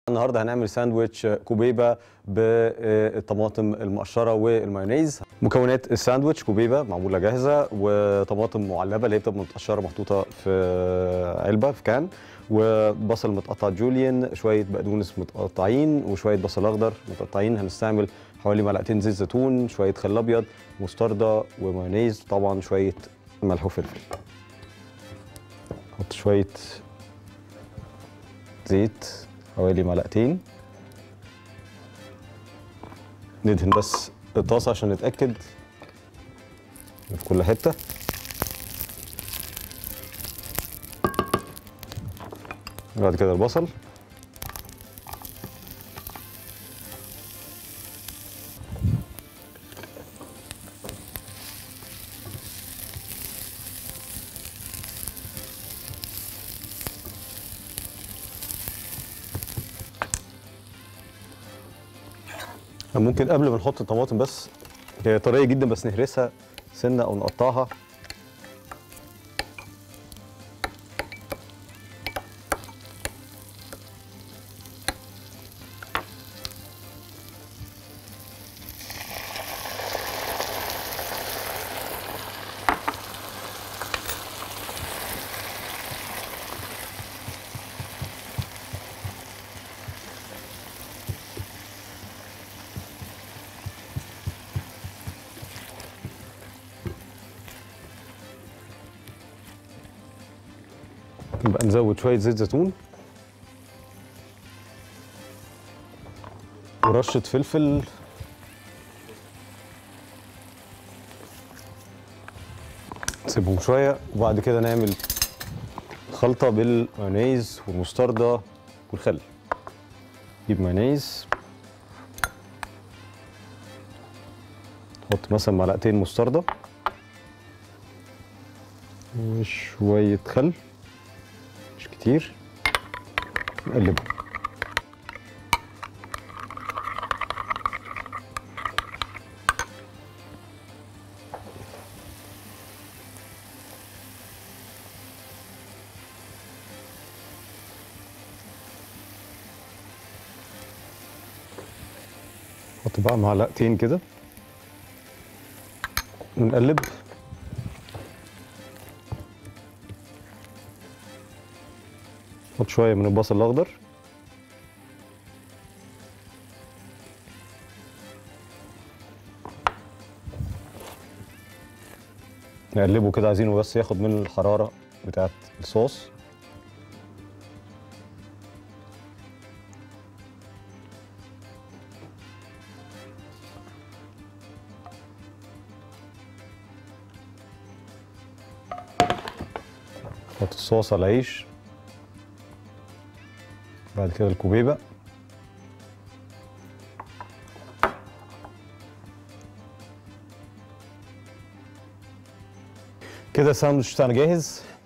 النهارده هنعمل ساندويتش كوبيبه بالطماطم المقشره والمايونيز مكونات الساندويتش كوبيبه معموله جاهزه وطماطم معلبه اللي هي بتبقى متقشره محطوطه في علبه في كان وبصل متقطع جوليان شويه بقدونس متقطعين وشويه بصل اخضر متقطعين هنستعمل حوالي معلقتين زيت زيتون شويه خل ابيض مستردة ومايونيز طبعا شويه ملح وفلفل نحط شويه زيت حوالي معلقتين ندهن بس الطاسه عشان نتاكد في كل حته بعد كده البصل ممكن قبل ما نحط الطماطم بس هي طريه جدا بس نهرسها سنه او نقطعها نبقى نزود شويه زيت زيتون ورشه فلفل نسيبهم شويه وبعد كده نعمل خلطه بالمايونيز والمستردة والخل نجيب مايونيز نحط مثلا معلقتين مستردة وشوية خل مش كتير نقلبه نحط بقى معلقتين كده ونقلب نحط شويه من البصل الاخضر نقلبه كده عايزينه بس ياخد من الحراره بتاعت الصوص نحط الصوص على العيش بعد كده الكوبيبه كده الساندوتش بتاعنا جاهز